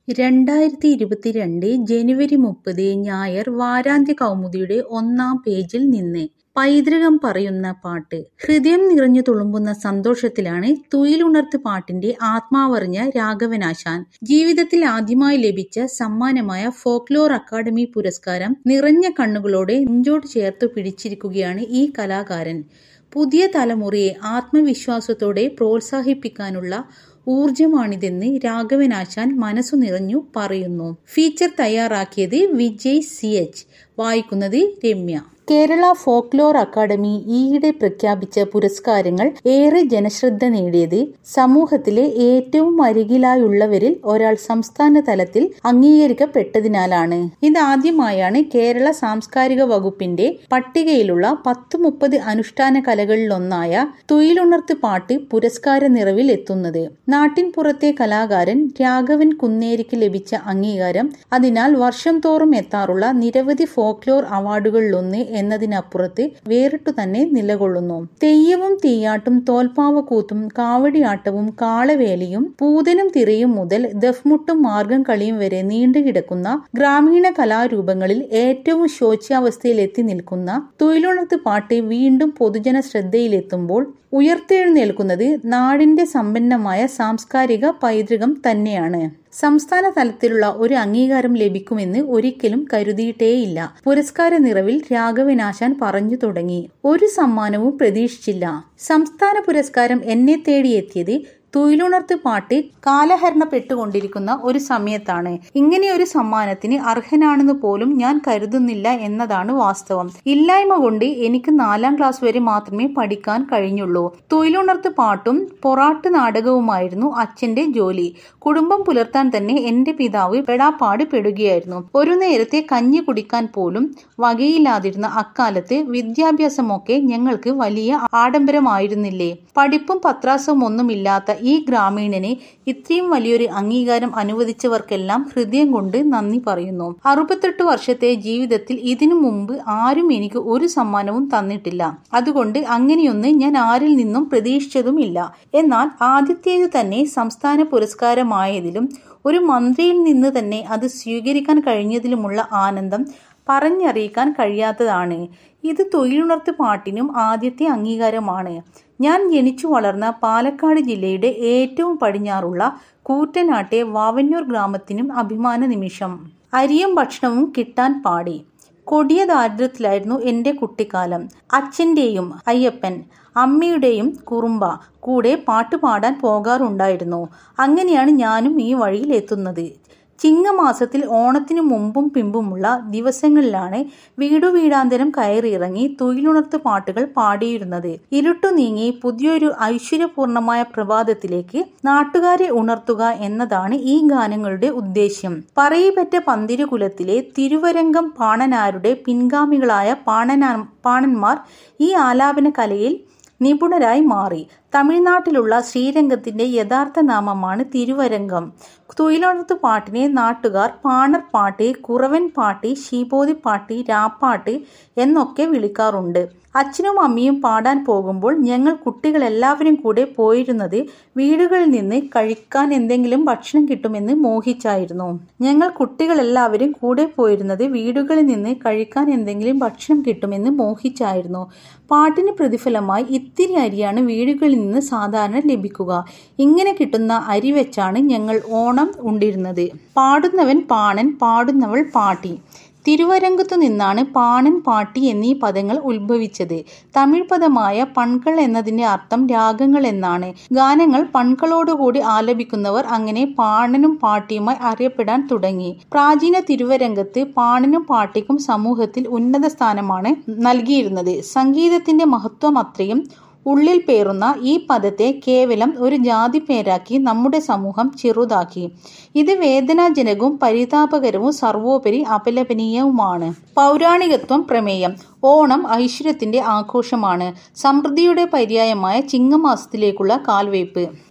രണ്ടായിരത്തി ഇരുപത്തിരണ്ട് ജനുവരി മുപ്പത് ഞായർ വാരാന്ത്യ കൗമുദിയുടെ ഒന്നാം പേജിൽ നിന്ന് പൈതൃകം പറയുന്ന പാട്ട് ഹൃദയം നിറഞ്ഞു തുളുമ്പുന്ന സന്തോഷത്തിലാണ് തുയിലുണർത്ത് പാട്ടിന്റെ ആത്മാവറിഞ്ഞ രാഘവനാശാൻ ജീവിതത്തിൽ ആദ്യമായി ലഭിച്ച സമ്മാനമായ ഫോക്ലോർ അക്കാദമി പുരസ്കാരം നിറഞ്ഞ കണ്ണുകളോടെ നെഞ്ചോട് ചേർത്തു പിടിച്ചിരിക്കുകയാണ് ഈ കലാകാരൻ പുതിയ തലമുറയെ ആത്മവിശ്വാസത്തോടെ പ്രോത്സാഹിപ്പിക്കാനുള്ള ഊർജമാണിതെന്ന് രാഘവനാശാൻ മനസ്സു നിറഞ്ഞു പറയുന്നു ഫീച്ചർ തയ്യാറാക്കിയത് വിജയ് സി എച്ച് വായിക്കുന്നത് രമ്യ കേരള ഫോക്ലോർ അക്കാദമി ഈയിടെ പ്രഖ്യാപിച്ച പുരസ്കാരങ്ങൾ ഏറെ ജനശ്രദ്ധ നേടിയത് സമൂഹത്തിലെ ഏറ്റവും അരികിലായുള്ളവരിൽ ഒരാൾ സംസ്ഥാന തലത്തിൽ അംഗീകരിക്കപ്പെട്ടതിനാലാണ് ഇതാദ്യമായാണ് കേരള സാംസ്കാരിക വകുപ്പിന്റെ പട്ടികയിലുള്ള പത്ത് മുപ്പത് അനുഷ്ഠാന കലകളിലൊന്നായ തുയിലുണർത്ത് പാട്ട് പുരസ്കാര നിറവിൽ എത്തുന്നത് നാട്ടിൻ പുറത്തെ കലാകാരൻ രാഘവൻ കുന്നേരിക്ക് ലഭിച്ച അംഗീകാരം അതിനാൽ വർഷം തോറും എത്താറുള്ള നിരവധി ഫോക്ലോർ അവാർഡുകളിലൊന്ന് എന്നതിനപ്പുറത്ത് വേറിട്ടു തന്നെ നിലകൊള്ളുന്നു തെയ്യവും തീയാട്ടും തോൽപ്പാവക്കൂത്തും കാവടിയാട്ടവും കാളവേലിയും പൂതനും തിറയും മുതൽ ദഫ്മുട്ടും മാർഗം കളിയും വരെ നീണ്ടുകിടക്കുന്ന ഗ്രാമീണ കലാരൂപങ്ങളിൽ ഏറ്റവും ശോച്യാവസ്ഥയിൽ എത്തി നിൽക്കുന്ന തൊഴിലുണർത്ത് പാട്ട് വീണ്ടും പൊതുജന ശ്രദ്ധയിലെത്തുമ്പോൾ ഉയർത്തെഴുന്നേൽക്കുന്നത് നാടിന്റെ സമ്പന്നമായ സാംസ്കാരിക പൈതൃകം തന്നെയാണ് സംസ്ഥാന തലത്തിലുള്ള ഒരു അംഗീകാരം ലഭിക്കുമെന്ന് ഒരിക്കലും കരുതിയിട്ടേയില്ല പുരസ്കാര നിറവിൽ രാഘവനാശാൻ പറഞ്ഞു തുടങ്ങി ഒരു സമ്മാനവും പ്രതീക്ഷിച്ചില്ല സംസ്ഥാന പുരസ്കാരം എന്നെ തേടിയെത്തിയത് തൊഴിലുണർത്ത് പാട്ട് കാലഹരണപ്പെട്ടുകൊണ്ടിരിക്കുന്ന ഒരു സമയത്താണ് ഇങ്ങനെ ഒരു സമ്മാനത്തിന് അർഹനാണെന്ന് പോലും ഞാൻ കരുതുന്നില്ല എന്നതാണ് വാസ്തവം ഇല്ലായ്മ കൊണ്ട് എനിക്ക് നാലാം ക്ലാസ് വരെ മാത്രമേ പഠിക്കാൻ കഴിഞ്ഞുള്ളൂ തൊഴിലുണർത്ത് പാട്ടും പൊറാട്ട് നാടകവുമായിരുന്നു അച്ഛന്റെ ജോലി കുടുംബം പുലർത്താൻ തന്നെ എന്റെ പിതാവ് പെടാപ്പാട് പെടുകയായിരുന്നു ഒരു നേരത്തെ കഞ്ഞി കുടിക്കാൻ പോലും വകയില്ലാതിരുന്ന അക്കാലത്ത് വിദ്യാഭ്യാസമൊക്കെ ഞങ്ങൾക്ക് വലിയ ആഡംബരമായിരുന്നില്ലേ പഠിപ്പും പത്രാസവും ഒന്നുമില്ലാത്ത ഈ ഗ്രാമീണനെ ഇത്രയും വലിയൊരു അംഗീകാരം അനുവദിച്ചവർക്കെല്ലാം ഹൃദയം കൊണ്ട് നന്ദി പറയുന്നു അറുപത്തെട്ട് വർഷത്തെ ജീവിതത്തിൽ ഇതിനു മുമ്പ് ആരും എനിക്ക് ഒരു സമ്മാനവും തന്നിട്ടില്ല അതുകൊണ്ട് അങ്ങനെയൊന്ന് ഞാൻ ആരിൽ നിന്നും പ്രതീക്ഷിച്ചതുമില്ല എന്നാൽ ആദ്യത്തേത് തന്നെ സംസ്ഥാന പുരസ്കാരമായതിലും ഒരു മന്ത്രിയിൽ നിന്ന് തന്നെ അത് സ്വീകരിക്കാൻ കഴിഞ്ഞതിലുമുള്ള ആനന്ദം പറഞ്ഞറിയിക്കാൻ കഴിയാത്തതാണ് ഇത് തൊഴിലുണർത്ത് പാട്ടിനും ആദ്യത്തെ അംഗീകാരമാണ് ഞാൻ ജനിച്ചു വളർന്ന പാലക്കാട് ജില്ലയുടെ ഏറ്റവും പടിഞ്ഞാറുള്ള കൂറ്റനാട്ടെ വാവന്നൂർ ഗ്രാമത്തിനും അഭിമാന നിമിഷം അരിയും ഭക്ഷണവും കിട്ടാൻ പാടി കൊടിയ ദാരിദ്ര്യത്തിലായിരുന്നു എൻ്റെ കുട്ടിക്കാലം അച്ഛൻ്റെയും അയ്യപ്പൻ അമ്മയുടെയും കുറുമ്പ കൂടെ പാട്ട് പാടാൻ പോകാറുണ്ടായിരുന്നു അങ്ങനെയാണ് ഞാനും ഈ വഴിയിൽ എത്തുന്നത് ചിങ്ങമാസത്തിൽ ഓണത്തിനു മുമ്പും പിമ്പുമുള്ള ദിവസങ്ങളിലാണ് വീടു വീടാന്തരം കയറിയിറങ്ങി തൊഴിലുണർത്ത് പാട്ടുകൾ പാടിയിരുന്നത് ഇരുട്ടു നീങ്ങി പുതിയൊരു ഐശ്വര്യപൂർണമായ പ്രഭാതത്തിലേക്ക് നാട്ടുകാരെ ഉണർത്തുക എന്നതാണ് ഈ ഗാനങ്ങളുടെ ഉദ്ദേശ്യം പറയിപ്പറ്റ പന്തിരുകുലത്തിലെ തിരുവരംഗം പാണനാരുടെ പിൻഗാമികളായ പാണനാ പാണന്മാർ ഈ ആലാപന കലയിൽ നിപുണരായി മാറി തമിഴ്നാട്ടിലുള്ള ശ്രീരംഗത്തിന്റെ യഥാർത്ഥ നാമമാണ് തിരുവരംഗം തൊഴിലുണർത്ത് പാട്ടിനെ നാട്ടുകാർ പാണർ പാട്ട് കുറവൻ പാട്ട് ശീപോതി പാട്ട് രാപ്പാട്ട് എന്നൊക്കെ വിളിക്കാറുണ്ട് അച്ഛനും അമ്മയും പാടാൻ പോകുമ്പോൾ ഞങ്ങൾ കുട്ടികളെല്ലാവരും കൂടെ പോയിരുന്നത് വീടുകളിൽ നിന്ന് കഴിക്കാൻ എന്തെങ്കിലും ഭക്ഷണം കിട്ടുമെന്ന് മോഹിച്ചായിരുന്നു ഞങ്ങൾ കുട്ടികളെല്ലാവരും കൂടെ പോയിരുന്നത് വീടുകളിൽ നിന്ന് കഴിക്കാൻ എന്തെങ്കിലും ഭക്ഷണം കിട്ടുമെന്ന് മോഹിച്ചായിരുന്നു പാട്ടിന് പ്രതിഫലമായി ഇത്തിരി അരിയാണ് വീടുകളിൽ നിന്ന് സാധാരണ ലഭിക്കുക ഇങ്ങനെ കിട്ടുന്ന അരി വെച്ചാണ് ഞങ്ങൾ ഓണം ഉണ്ടിരുന്നത് പാടുന്നവൻ പാണൻ പാടുന്നവൾ പാട്ടി തിരുവരങ്കത്തു നിന്നാണ് പാണൻ പാട്ടി എന്നീ പദങ്ങൾ ഉത്ഭവിച്ചത് തമിഴ് പദമായ പൺകൾ എന്നതിന്റെ അർത്ഥം രാഗങ്ങൾ എന്നാണ് ഗാനങ്ങൾ പൺകളോടുകൂടി ആലപിക്കുന്നവർ അങ്ങനെ പാണനും പാട്ടിയുമായി അറിയപ്പെടാൻ തുടങ്ങി പ്രാചീന തിരുവരങ്കത്ത് പാണനും പാട്ടിക്കും സമൂഹത്തിൽ ഉന്നത സ്ഥാനമാണ് നൽകിയിരുന്നത് സംഗീതത്തിന്റെ മഹത്വം അത്രയും ഉള്ളിൽ പേറുന്ന ഈ പദത്തെ കേവലം ഒരു ജാതി പേരാക്കി നമ്മുടെ സമൂഹം ചെറുതാക്കി ഇത് വേദനാജനകവും പരിതാപകരവും സർവോപരി അപലപനീയവുമാണ് പൗരാണികത്വം പ്രമേയം ഓണം ഐശ്വര്യത്തിന്റെ ആഘോഷമാണ് സമൃദ്ധിയുടെ പര്യായമായ ചിങ്ങമാസത്തിലേക്കുള്ള കാൽവയ്പ്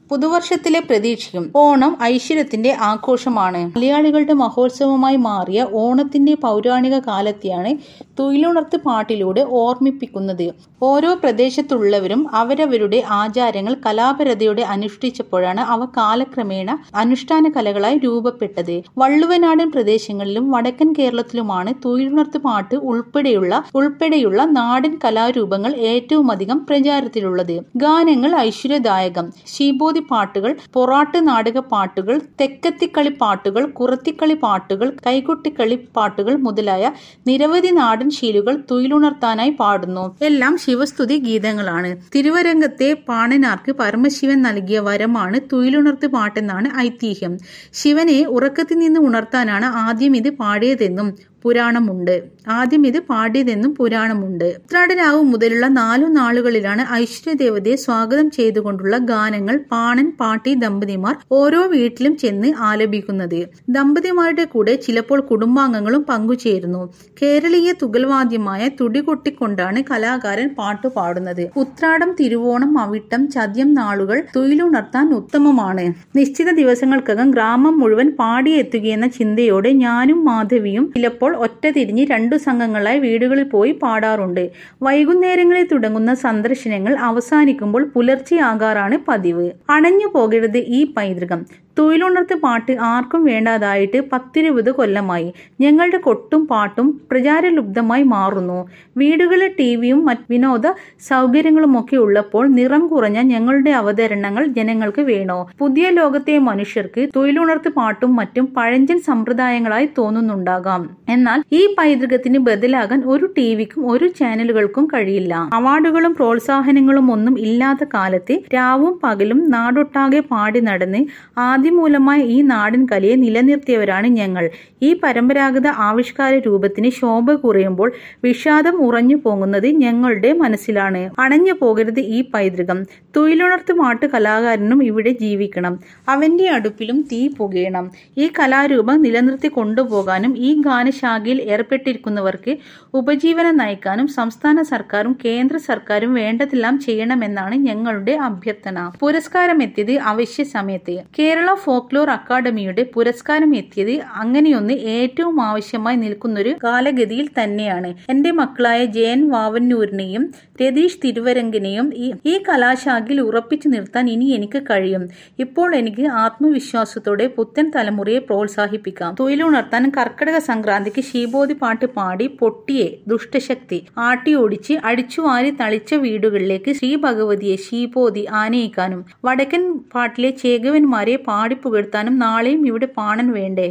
പുതുവർഷത്തിലെ പ്രതീക്ഷയും ഓണം ഐശ്വര്യത്തിന്റെ ആഘോഷമാണ് മലയാളികളുടെ മഹോത്സവമായി മാറിയ ഓണത്തിന്റെ പൗരാണിക കാലത്തെയാണ് തൊഴിലുണർത്ത് പാട്ടിലൂടെ ഓർമ്മിപ്പിക്കുന്നത് ഓരോ പ്രദേശത്തുള്ളവരും അവരവരുടെ ആചാരങ്ങൾ കലാപരതയോടെ അനുഷ്ഠിച്ചപ്പോഴാണ് അവ കാലക്രമേണ അനുഷ്ഠാന കലകളായി രൂപപ്പെട്ടത് വള്ളുവനാടൻ പ്രദേശങ്ങളിലും വടക്കൻ കേരളത്തിലുമാണ് തൊഴിലുണർത്ത് പാട്ട് ഉൾപ്പെടെയുള്ള ഉൾപ്പെടെയുള്ള നാടൻ കലാരൂപങ്ങൾ ഏറ്റവും അധികം പ്രചാരത്തിലുള്ളത് ഗാനങ്ങൾ ഐശ്വര്യദായകം ശീബോധി പാട്ടുകൾ പൊറാട്ട് നാടക പാട്ടുകൾ തെക്കത്തിക്കളി പാട്ടുകൾ കുറത്തിക്കളി പാട്ടുകൾ കൈകൊട്ടിക്കളി പാട്ടുകൾ മുതലായ നിരവധി നാടൻ ശീലുകൾ തൊഴിലുണർത്താനായി പാടുന്നു എല്ലാം ശിവസ്തുതി ഗീതങ്ങളാണ് തിരുവരംഗത്തെ പാണനാർക്ക് പരമശിവൻ നൽകിയ വരമാണ് തൊഴിലുണർത്ത് പാട്ടെന്നാണ് ഐതിഹ്യം ശിവനെ ഉറക്കത്തിൽ നിന്ന് ഉണർത്താനാണ് ആദ്യം ഇത് പാടിയതെന്നും പുരാണമുണ്ട് ആദ്യം ഇത് പാടിയതെന്നും പുരാണമുണ്ട് ഉത്രാടരാവ് മുതലുള്ള നാലു നാളുകളിലാണ് ഐശ്വര്യദേവതയെ സ്വാഗതം ചെയ്തുകൊണ്ടുള്ള ഗാനങ്ങൾ പാണൻ പാട്ടി ദമ്പതിമാർ ഓരോ വീട്ടിലും ചെന്ന് ആലപിക്കുന്നത് ദമ്പതിമാരുടെ കൂടെ ചിലപ്പോൾ കുടുംബാംഗങ്ങളും പങ്കുചേരുന്നു കേരളീയ തുകൽവാദ്യമായ തുടികൊട്ടിക്കൊണ്ടാണ് കലാകാരൻ പാട്ടു പാടുന്നത് ഉത്രാടം തിരുവോണം അവിട്ടം ചദ്യം നാളുകൾ തൊഴിലുണർത്താൻ ഉത്തമമാണ് നിശ്ചിത ദിവസങ്ങൾക്കകം ഗ്രാമം മുഴുവൻ പാടിയെത്തുകയെന്ന ചിന്തയോടെ ഞാനും മാധവിയും ചിലപ്പോൾ ഒറ്റ തിരിഞ്ഞ് രണ്ടു സംഘങ്ങളായി വീടുകളിൽ പോയി പാടാറുണ്ട് വൈകുന്നേരങ്ങളിൽ തുടങ്ങുന്ന സന്ദർശനങ്ങൾ അവസാനിക്കുമ്പോൾ പുലർച്ചെയാകാറാണ് പതിവ് അണഞ്ഞു പോകരുത് ഈ പൈതൃകം തൊഴിലുണർത്ത് പാട്ട് ആർക്കും വേണ്ടാതായിട്ട് പത്തിരുപത് കൊല്ലമായി ഞങ്ങളുടെ കൊട്ടും പാട്ടും പ്രചാരലുബ്ധമായി മാറുന്നു വീടുകളിൽ ടി വിയും മറ്റ് വിനോദ സൗകര്യങ്ങളുമൊക്കെ ഉള്ളപ്പോൾ നിറം കുറഞ്ഞ ഞങ്ങളുടെ അവതരണങ്ങൾ ജനങ്ങൾക്ക് വേണോ പുതിയ ലോകത്തെ മനുഷ്യർക്ക് തൊഴിലുണർത്ത് പാട്ടും മറ്റും പഴഞ്ചൻ സമ്പ്രദായങ്ങളായി തോന്നുന്നുണ്ടാകാം എന്നാൽ ഈ പൈതൃകത്തിന് ബദലാകാൻ ഒരു ടി വിക്കും ഒരു ചാനലുകൾക്കും കഴിയില്ല അവാർഡുകളും പ്രോത്സാഹനങ്ങളും ഒന്നും ഇല്ലാത്ത കാലത്ത് രാവും പകലും നാടൊട്ടാകെ പാടി നടന്ന് ആദ്യമൂലമായി ഈ നാടൻ കലയെ നിലനിർത്തിയവരാണ് ഞങ്ങൾ ഈ പരമ്പരാഗത ആവിഷ്കാര രൂപത്തിന് ശോഭ കുറയുമ്പോൾ വിഷാദം ഉറഞ്ഞു പോകുന്നത് ഞങ്ങളുടെ മനസ്സിലാണ് അണഞ്ഞു പോകരുത് ഈ പൈതൃകം തൊഴിലുണർത്ത് പാട്ട് കലാകാരനും ഇവിടെ ജീവിക്കണം അവന്റെ അടുപ്പിലും തീ പുകയണം ഈ കലാരൂപം നിലനിർത്തി കൊണ്ടുപോകാനും ഈ ഗാനശാഖയിൽ ഏർപ്പെട്ടിരിക്കുന്നവർക്ക് ഉപജീവനം നയിക്കാനും സംസ്ഥാന സർക്കാരും കേന്ദ്ര സർക്കാരും വേണ്ടതെല്ലാം ചെയ്യണമെന്നാണ് ഞങ്ങളുടെ അഭ്യർത്ഥന പുരസ്കാരം എത്തിയത് അവശ്യ സമയത്ത് കേരള ഫോക്ലോർ അക്കാദമിയുടെ പുരസ്കാരം എത്തിയത് അങ്ങനെയൊന്ന് ഏറ്റവും ആവശ്യമായി നിൽക്കുന്നൊരു കാലഗതിയിൽ തന്നെയാണ് എന്റെ മക്കളായ ജയൻ വാവന്നൂരിനെയും രതീഷ് തിരുവരങ്കിനെയും ഈ കലാശാഖയിൽ ഉറപ്പിച്ചു നിർത്താൻ ഇനി എനിക്ക് കഴിയും ഇപ്പോൾ എനിക്ക് ആത്മവിശ്വാസത്തോടെ പുത്തൻ തലമുറയെ പ്രോത്സാഹിപ്പിക്കാം തൊഴിലുണർത്താൻ കർക്കിടക സംക്രാന്തിക്ക് ശീബോധി പാട്ട് പാടി പൊട്ടിയെ ദുഷ്ടശക്തി ആട്ടിയോടിച്ച് അടിച്ചുവാരി തളിച്ച വീടുകളിലേക്ക് ശ്രീ ഭഗവതിയെ ശീബോധി ആനയിക്കാനും വടക്കൻ പാട്ടിലെ ചേകവന്മാരെ പാടിപ്പുകഴ്ത്താനും നാളെയും ഇവിടെ പാണൻ വേണ്ടേ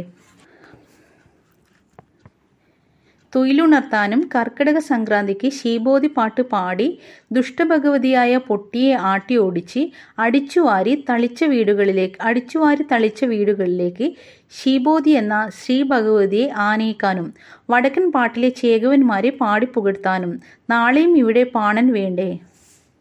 തൊഴിലുണർത്താനും കർക്കിടക സംക്രാന്തിക്ക് ശീബോധി പാട്ട് പാടി ദുഷ്ടഭഗവതിയായ പൊട്ടിയെ ആട്ടി ഓടിച്ച് അടിച്ചുവാരി തളിച്ച വീടുകളിലേക്ക് അടിച്ചുവാരി തളിച്ച വീടുകളിലേക്ക് ശീബോധി എന്ന ശ്രീ ഭഗവതിയെ ആനയിക്കാനും വടക്കൻ പാട്ടിലെ ചേകവന്മാരെ പാടിപ്പുകഴ്ത്താനും നാളെയും ഇവിടെ പാണൻ വേണ്ടേ